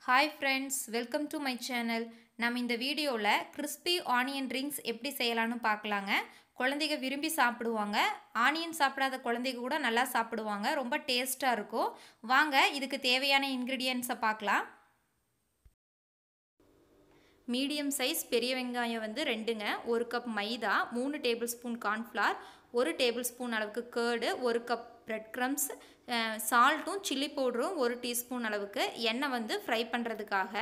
hi friends welcome to my channel நம்ம இந்த வீடியோவில் கிறிஸ்பி ஆனியன் ரிங்ஸ் எப்படி செய்யலாம்னு பார்க்கலாங்க குழந்தைங்க விரும்பி சாப்பிடுவாங்க ஆனியன் சாப்பிடாத குழந்தைங்க கூட நல்லா சாப்பிடுவாங்க ரொம்ப டேஸ்ட்டாக இருக்கும் வாங்க இதுக்கு தேவையான இன்க்ரீடியன்ஸை பார்க்கலாம் மீடியம் சைஸ் பெரிய வெங்காயம் வந்து ரெண்டுங்க ஒரு கப் மைதா மூணு டேபிள் ஸ்பூன் கார்ன்ஃப்ளார் ஒரு டேபிள் ஸ்பூன் அளவுக்கு கேர்டு ஒரு கப் பிரெட் க்ரம்ஸ் சால்ட்டும் சில்லி பவுடரும் ஒரு டீஸ்பூன் அளவுக்கு எண்ணெய் வந்து ஃப்ரை பண்ணுறதுக்காக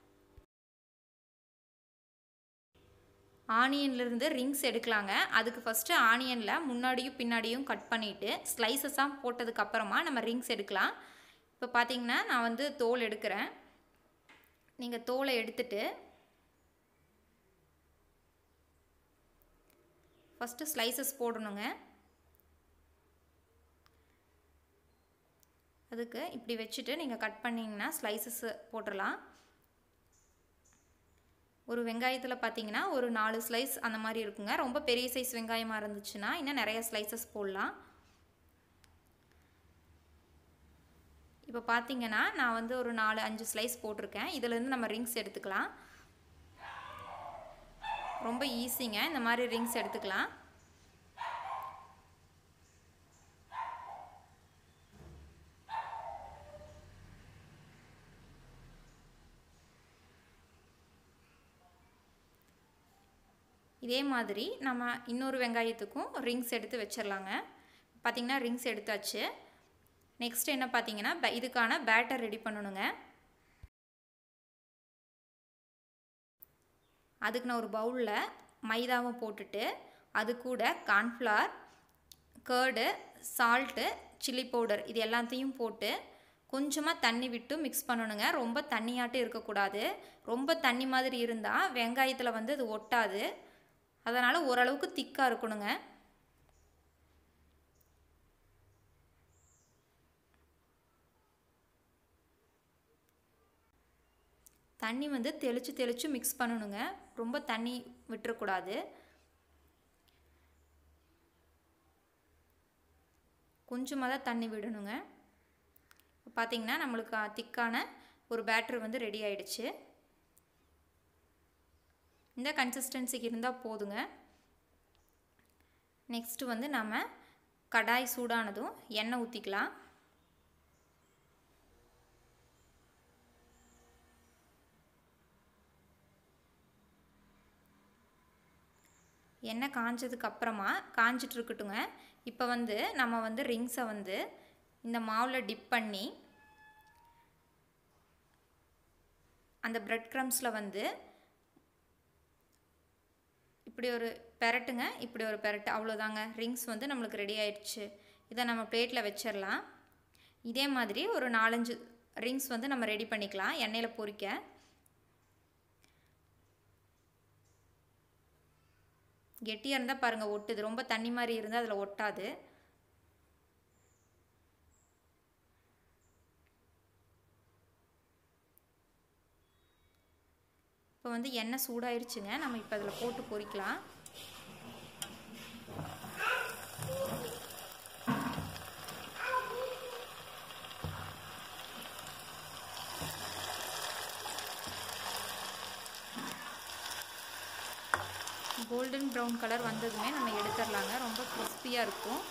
ஆனியன்லேருந்து ரிங்ஸ் எடுக்கலாங்க அதுக்கு ஃபஸ்ட்டு ஆனியனில் முன்னாடியும் பின்னாடியும் கட் பண்ணிவிட்டு ஸ்லைசஸாக போட்டதுக்கப்புறமா நம்ம ரிங்ஸ் எடுக்கலாம் இப்போ பார்த்தீங்கன்னா நான் வந்து தோல் எடுக்கிறேன் நீங்கள் தோலை எடுத்துட்டு ஃபஸ்ட்டு ஸ்லைசஸ் போடணுங்க அதுக்கு இப்படி வச்சுட்டு நீங்கள் கட் பண்ணிங்கன்னா ஸ்லைசஸ் போட்டுடலாம் ஒரு வெங்காயத்தில் பார்த்தீங்கன்னா ஒரு நாலு ஸ்லைஸ் அந்த மாதிரி இருக்குங்க ரொம்ப பெரிய சைஸ் வெங்காயமாக இருந்துச்சுன்னா இன்னும் நிறைய ஸ்லைசஸ் போடலாம் இப்போ பார்த்தீங்கன்னா நான் வந்து ஒரு நாலு அஞ்சு ஸ்லைஸ் போட்டிருக்கேன் இதிலேருந்து நம்ம ரிங்ஸ் எடுத்துக்கலாம் ரொம்ப ஈஸிங்க இந்த மாதிரி ரிங்ஸ் எடுத்துக்கலாம் இதே மாதிரி நம்ம இன்னொரு வெங்காயத்துக்கும் ரிங்ஸ் எடுத்து வச்சிடலாங்க பார்த்திங்கன்னா ரிங்ஸ் எடுத்தாச்சு நெக்ஸ்ட் என்ன பார்த்தீங்கன்னா இதுக்கான பேட்டர் ரெடி பண்ணணுங்க அதுக்கு நான் ஒரு பவுலில் மைதாவை போட்டுட்டு அது கூட cornflour curd salt chilli powder இது எல்லாத்தையும் போட்டு கொஞ்சமாக தண்ணி விட்டு மிக்ஸ் பண்ணணுங்க ரொம்ப தண்ணியாட்டு இருக்கக்கூடாது ரொம்ப தண்ணி மாதிரி இருந்தால் வெங்காயத்தில் வந்து அது ஒட்டாது அதனால் ஓரளவுக்கு திக்காக இருக்கணுங்க தண்ணி வந்து தெளித்து தெளித்து மிக்ஸ் பண்ணணுங்க ரொம்ப தண்ணி விட்டுறக்கூடாது கொஞ்சமாக தான் தண்ணி விடணுங்க பார்த்திங்கன்னா நம்மளுக்கு திக்கான ஒரு பேட்ரு வந்து ரெடி ஆயிடுச்சு இந்த கன்சிஸ்டன்சிக்கு இருந்தால் போதுங்க நெக்ஸ்ட்டு வந்து நம்ம கடாய் சூடானதும் எண்ணெய் ஊற்றிக்கலாம் எண்ணெய் காஞ்சதுக்கு அப்புறமா காஞ்சிட்டு இருக்கட்டுங்க இப்போ வந்து நம்ம வந்து ரிங்ஸை வந்து இந்த மாவில் டிப் பண்ணி அந்த ப்ரெட் க்ரம்ஸில் வந்து இப்படி ஒரு பெரட்டுங்க இப்படி ஒரு பெரட்டு அவ்வளோதாங்க ரிங்ஸ் வந்து நம்மளுக்கு ரெடி ஆயிடுச்சு இதை நம்ம பிளேட்டில் வச்சிடலாம் இதே மாதிரி ஒரு நாலஞ்சு ரிங்ஸ் வந்து நம்ம ரெடி பண்ணிக்கலாம் எண்ணெயில் பொரிக்க கெட்டியாக இருந்தால் பாருங்கள் ஒட்டுது ரொம்ப தண்ணி மாதிரி இருந்தால் அதில் ஒட்டாது இப்போ வந்து எண்ணெய் சூடாயிருச்சுங்க நம்ம இப்போ அதில் போட்டு பொரிக்கலாம் கோல்டன் ப்ரௌன் கலர் வந்ததுமே நம்ம எடுத்துடலாங்க ரொம்ப கிறிஸ்பியாக இருக்கும்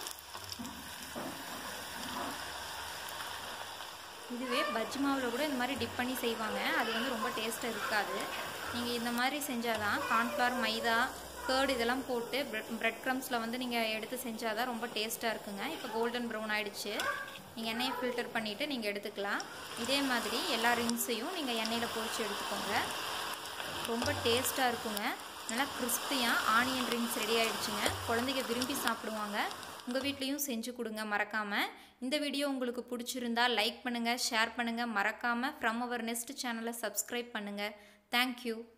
இதுவே பஜ்ஜி மாவில் கூட இந்த மாதிரி டிப் பண்ணி செய்வாங்க அது வந்து ரொம்ப டேஸ்ட்டாக இருக்காது நீங்கள் இந்த மாதிரி செஞ்சால் தான் கார்ன்ஃப்ளவர் மைதா கேர்டு இதெல்லாம் போட்டு ப்ரெட் ப்ரெட் க்ரம்ஸில் வந்து நீங்கள் எடுத்து செஞ்சால் தான் ரொம்ப டேஸ்ட்டாக இருக்குங்க இப்போ கோல்டன் ப்ரௌன் ஆகிடுச்சு நீங்கள் எண்ணெயை ஃபில்டர் பண்ணிவிட்டு நீங்கள் எடுத்துக்கலாம் இதே மாதிரி எல்லா ரிங்ஸையும் நீங்கள் எண்ணெயில் பொரித்து எடுத்துக்கோங்க ரொம்ப டேஸ்ட்டாக இருக்குங்க நல்லா கிறிஸ்பியாக ஆனியன் ரிங்ஸ் ரெடி ஆகிடுச்சுங்க குழந்தைங்க விரும்பி சாப்பிடுவாங்க உங்கள் வீட்லேயும் செஞ்சு கொடுங்க மறக்காமல் இந்த வீடியோ உங்களுக்கு பிடிச்சிருந்தா லைக் பண்ணுங்கள் ஷேர் பண்ணுங்கள் மறக்காமல் ஃப்ரம் அவர் நெக்ஸ்ட் சேனலை சப்ஸ்கிரைப் பண்ணுங்கள் தேங்க்யூ